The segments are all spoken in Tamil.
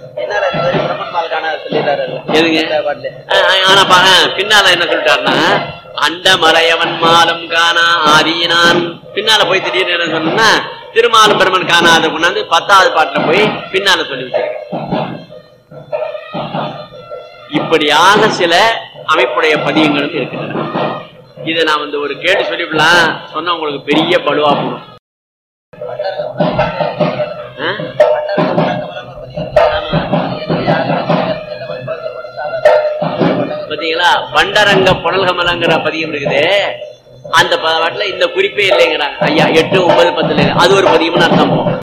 என்னால இந்த மாதிரி பிரம்மன்மால் காண சொல்லிடுறாரு எதுங்க? இந்த பாட்டுல. ஆ, ஆ, ஆனா பா- ஆ, பின்னால என்ன சொல்லிட்டாருன்னா அண்டமலையவன் மாலம் காணா ஆதியினான் பின்னால போய் திடீர்னு என்ன சொன்னா திருமாலும் பெருமன் காணாத கொண்டாந்து பத்தாவது பாட்டுல போய் பின்னால சொல்லி வச்சிருக்க இப்படியாக சில அமைப்புடைய பதியங்களும் இருக்கின்றன இதை நான் வந்து ஒரு கேட்டு சொல்லிவிடலாம் சொன்னா உங்களுக்கு பெரிய பலுவா போடும் ஆ? பாத்தீங்களா பண்டரங்க புனல்கமலங்கிற பதியம் இருக்குது அந்த ப- பாட்டுல இந்த குறிப்பே இல்லைங்கிறாங்க ஐயா எட்டு ஒன்பது பத்துல அது ஒரு பதியம்னு அர்த்தம் போகும்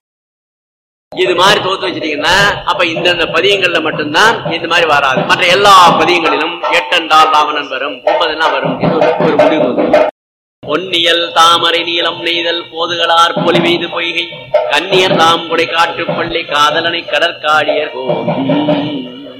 இது மாதிரி தோத்து வச்சிட்டீங்கன்னா அப்ப இந்தந்த பதியங்கள்ல மட்டும்தான் இந்த மாதிரி வராது மற்ற எல்லா பதியங்களிலும் எட்டென்றால் ராவணன் வரும் ஒன்பதுலாம் வரும் இது ஒரு ஒரு முடிவு வந்து. பொன்னியல் தாமரை நீலம் நெய்தல் போதுகளார் பொலி மீது பொய்கை கண்ணியர் தாம் குடை காட்டு பள்ளி காதலனை கடற்காடியர் கோம்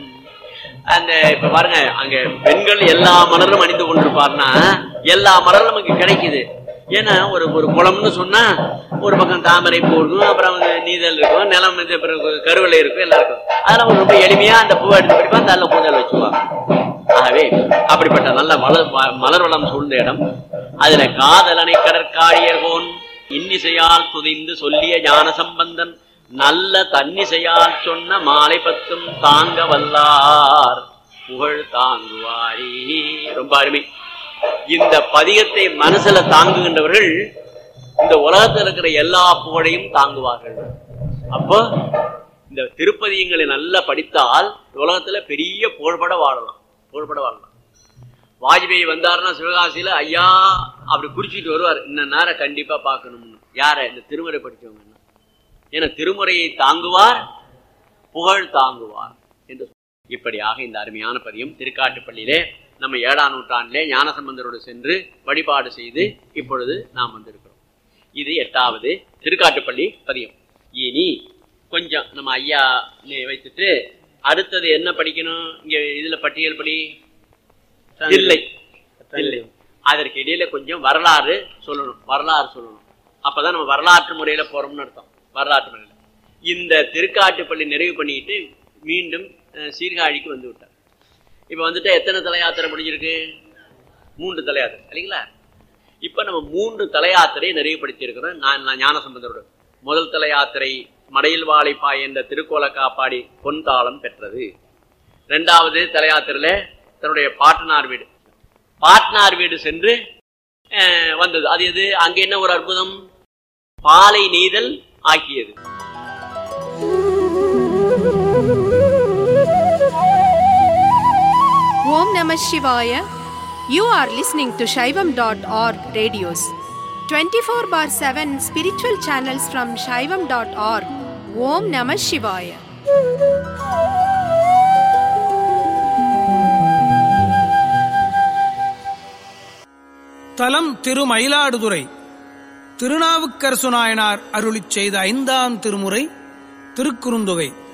அந்த இப்ப பாருங்க அங்க பெண்கள் எல்லா மலரும் அணிந்து கொண்டிருப்பார்னா எல்லா மலரும் நமக்கு கிடைக்குது ஏன்னா ஒரு ஒரு குளம்னு சொன்னா ஒரு பக்கம் தாமரை பூ இருக்கும் அப்புறம் வந்து நீதல் இருக்கும் நிலம் இது பிறகு கருவலை இருக்கும் எல்லாம் இருக்கும் அதெல்லாம் ரொம்ப எளிமையா அந்த பூவை எடுத்து படிப்பா நல்ல பூஜை வச்சுக்குவாங்க ஆகவே அப்படிப்பட்ட நல்ல மலர் வ- மலர் வளம் சூழ்ந்த இடம் அதுல காதலனை கடற்காடியர்கோன் இன்னிசையால் துதிந்து சொல்லிய ஞான சம்பந்தன் நல்ல தன்னிசையால் சொன்ன மாலை பத்தும் தாங்க வல்லார் புகழ் தாங்குவாரி ரொம்ப அருமை இந்த பதிகத்தை மனசுல தாங்குகின்றவர்கள் இந்த உலகத்தில் இருக்கிற எல்லா புகழையும் தாங்குவார்கள் அப்போ இந்த திருப்பதியங்களை நல்லா படித்தால் உலகத்துல பெரிய புகழ்பட வாழலாம் புகழ்பட வாழலாம் வாஜ்பாய் வந்தாருன்னா சிவகாசியில ஐயா அப்படி குறிச்சிட்டு வருவார் இந்த நேரம் கண்டிப்பா பார்க்கணும்னு யார இந்த திருமுறை படிச்சவங்க ஏன்னா திருமுறையை தாங்குவார் புகழ் தாங்குவார் என்று சொன்னார். இப்படியாக இந்த அருமையான பதியம் திருக்காட்டுப்பள்ளியிலே நம்ம ஏழாம் நூற்றாண்டிலே ஞானசம்பந்தரோடு சென்று வழிபாடு செய்து இப்பொழுது நாம் வந்திருக்கிறோம் இது எட்டாவது திருக்காட்டுப்பள்ளி பதியம் இனி கொஞ்சம் நம்ம ஐயா நி- வைத்துட்டு அடுத்தது என்ன படிக்கணும் இங்க இதுல பட்டியல் படி இல்லை இல்லை அதற்கு இடையில கொஞ்சம் வரலாறு சொல்லணும் வரலாறு சொல்லணும் அப்பதான் நம்ம வரலாற்று முறையில போறோம்னு அர்த்தம் வரலாற்று முறையில இந்த திருக்காட்டுப்பள்ளி நிறைவு பண்ணிட்டு மீண்டும் அஹ், சீர்காழிக்கு வந்து விட்டார் இப்ப வந்துட்டு எத்தனை தல யாத்திரை முடிஞ்சிருக்கு மூன்று தல யாத்திரை இல்லைங்களா இப்ப நம்ம மூன்று தல யாத்திரையை நிறைவுபடுத்தி இருக்கிறோம் நான் நான் ஞானசம்பந்தரோட முதல் தல யாத்திரை மடையில் வாழைப்பாய் என்ற திருக்கோல காப்பாடி பொன் தாளம் பெற்றது ரெண்டாவது தல யாத்திரையில தன்னுடைய பாட்டனார் வீடு பாட்னார் வீடு சென்று அஹ், வந்தது அது எது அங்க என்ன ஒரு அற்புதம் பாலை நெய்தல் ஆக்கியது Om Namah Shivaya. You are listening to Shaivam.org radios. 24 bar 7 spiritual channels from Shaivam.org. Om Namah Shivaya. தலம் திருமயிலாடுதுறை திருநாவுக்கரசு நாயனார் அருளிச் செய்த ஐந்தாம் திருமுறை திருக்குறுந்தொகை